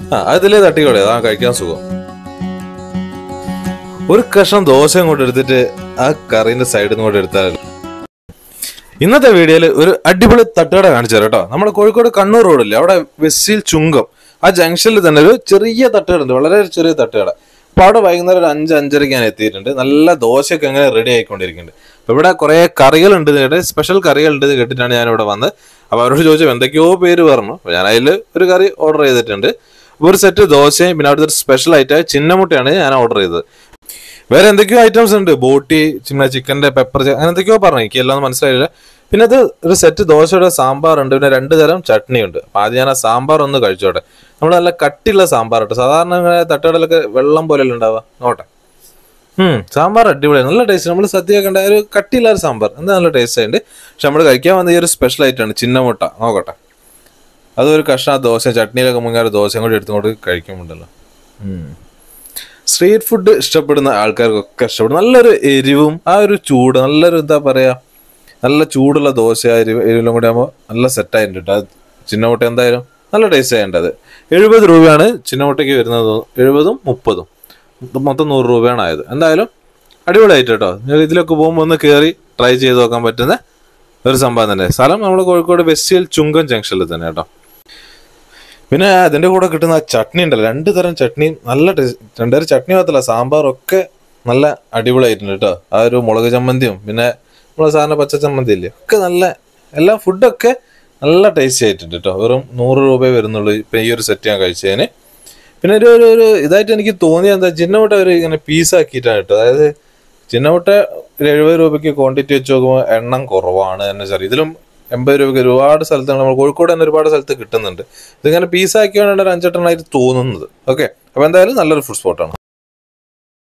ആ അതിലേ തട്ടിക്കോളെ അതാ കഴിക്കാൻ സുഖം ഒരു കഷ്ണം ദോശ ഇങ്ങോട്ട് എടുത്തിട്ട് ആ കറീന്റെ സൈഡിൽ നിന്ന് കൂടെ എടുത്താൽ ഇന്നത്തെ വീഡിയോയിൽ ഒരു അടിപൊളി തട്ടുകട കാണിച്ചു തരാം കേട്ടോ നമ്മുടെ കോഴിക്കോട് കണ്ണൂർ റോഡില്ലേ അവിടെ വെസ്സിൽ ചുങ്കം ആ ജംഗ്ഷനിൽ തന്നെ ഒരു ചെറിയ തട്ടുകട ഉണ്ട് വളരെ ചെറിയ തട്ടുകട അപ്പൊ അവിടെ വൈകുന്നേരം ഒരു അഞ്ച് അഞ്ചരയ്ക്ക് ഞാൻ എത്തിയിട്ടുണ്ട് നല്ല ദോശയൊക്കെ അങ്ങനെ റെഡി ആയിക്കൊണ്ടിരിക്കുന്നുണ്ട് അപ്പൊ ഇവിടെ കുറെ കറികളുണ്ട് കേട്ട് സ്പെഷ്യൽ കറികളുണ്ട് എന്ന് കേട്ടിട്ടാണ് ഞാൻ ഇവിടെ വന്നത് അപ്പൊ അവരോട് ചോദിച്ചു എന്തൊക്കെയോ പേര് പറഞ്ഞു അപ്പൊ ഞാൻ അതിൽ ഒരു കറി ഓർഡർ ചെയ്തിട്ടുണ്ട് അപ്പൊ ഒരു സെറ്റ് ദോശയും പിന്നെ അവിടുത്തെ ഒരു സ്പെഷ്യൽ ആയിട്ട് ചിന്നമുട്ടയാണ് ഞാൻ ഓർഡർ ചെയ്തത് വേറെ എന്തൊക്കെയോ ഐറ്റംസ് ഉണ്ട് ബോട്ടി പിന്നെ ചിക്കന്റെ പെപ്പർ അങ്ങനെ എന്തൊക്കെയോ പറഞ്ഞു എനിക്ക് എല്ലാം ഒന്നും മനസ്സിലായില്ല പിന്നെ അത് ഒരു സെറ്റ് ദോശയുടെ സാമ്പാർ ഉണ്ട് പിന്നെ രണ്ട് തരം ചട്നി ഉണ്ട് അപ്പൊ ആദ്യം ഞാൻ ആ സാമ്പാർ ഒന്ന് കഴിച്ചോട്ടെ നമ്മൾ നല്ല കട്ടിയുള്ള സാമ്പാർ കേട്ടോ സാധാരണ ഇങ്ങനെ തട്ടുകടലൊക്കെ വെള്ളം പോലെ ഉണ്ടാവുക നോട്ടെ ഉം സാമ്പാർ അടിപൊളിയാണ് നല്ല ടേസ്റ്റ് നമ്മൾ സദ്യ കണ്ട ഒരു കട്ടിയുള്ള ഒരു സാമ്പാർ എന്താ നല്ല ടേസ്റ്റ് ആയിട്ട് പക്ഷെ നമ്മൾ കഴിക്കാൻ വന്ന ഈ ഒരു സ്പെഷ്യൽ ആയിട്ടാണ് ചിന്നമുട്ട നോക്കട്ടെ അതൊരു കഷ്ണം ദോശ ചട്നിയിലൊക്കെ മുങ്ങാറ് ദോശയും കൂടി എടുത്തുകൊണ്ട് കഴിക്കുമുണ്ടല്ലോ സ്ട്രീറ്റ് ഫുഡ് ഇഷ്ടപ്പെടുന്ന ആൾക്കാർക്കൊക്കെ ഇഷ്ടപ്പെടും നല്ലൊരു എരിവും ആ ഒരു ചൂട് നല്ലൊരു എന്താ പറയാ നല്ല ചൂടുള്ള ദോശ എരിവ് എരിവിലും കൂടി ആകുമ്പോൾ നല്ല സെറ്റായിട്ടുണ്ട് കേട്ടോ അത് ചിന്നമുട്ട എന്തായാലും നല്ല ടേസ്റ്റ് ആയിട്ടുണ്ട് അത് എഴുപത് രൂപയാണ് ചിന്നമുട്ടയ്ക്ക് വരുന്നത് എഴുപതും മുപ്പതും മൊത്തം നൂറ് രൂപയാണ് ആയത് എന്തായാലും അടിപൊളിയായിട്ട് കേട്ടോ നിങ്ങൾ ഇതിലൊക്കെ പോകുമ്പോൾ ഒന്ന് കയറി ട്രൈ ചെയ്ത് നോക്കാൻ പറ്റുന്ന ഒരു സംഭവം തന്നെ സ്ഥലം നമ്മുടെ കോഴിക്കോട് വെസ്റ്റിയൽ ചുങ്കം ജംഗ്ഷനിൽ തന്നെ കേട്ടോ പിന്നെ അതിന്റെ കൂടെ കിട്ടുന്ന ആ ചട്നി ഉണ്ടല്ലോ രണ്ട് തരം ചട്നിയും നല്ല ടേസ്റ്റ് രണ്ടുതരം ചട്നി മാത്രമല്ല സാമ്പാറൊക്കെ നല്ല അടിപൊളിയായിട്ടുണ്ട് കേട്ടോ ആ ഒരു മുളക് ചമ്മന്തിയും പിന്നെ നമ്മളെ സാധാരണ പച്ച ചമ്മന്തി ഇല്ലേ ഒക്കെ നല്ല എല്ലാ ഫുഡൊക്കെ നല്ല ടേസ്റ്റി ആയിട്ടുണ്ട് കേട്ടോ വെറും നൂറ് രൂപയെ വരുന്നുള്ളൂ ഇപ്പം ഈ ഒരു സെറ്റ് ഞാൻ കഴിച്ചതിന് പിന്നെ ഒരു ഒരു ഒരു ഇതായിട്ട് എനിക്ക് തോന്നിയത് എന്താ ചിന്നമുട്ട ഒരു ഇങ്ങനെ പീസാക്കിയിട്ടാണ് കേട്ടോ അതായത് ചിന്നമുട്ട ഒരു എഴുപത് രൂപയ്ക്ക് ക്വാണ്ടിറ്റി വെച്ച് നോക്കുമ്പോൾ എണ്ണം കുറവാണ് എന്ന് വെച്ചാൽ ഇതിലും എൺപത് രൂപയ്ക്ക് ഒരുപാട് സ്ഥലത്ത് നമ്മൾ കോഴിക്കോട് തന്നെ ഒരുപാട് സ്ഥലത്ത് കിട്ടുന്നുണ്ട് ഇതിങ്ങനെ പീസാക്കിയാണ് ഒരു അഞ്ചെട്ടെണ്ണമായിട്ട് തോന്നുന്നത് ഓക്കെ അപ്പോൾ എന്തായാലും നല്ലൊരു ഫുഡ് സ്പോട്ടാണ്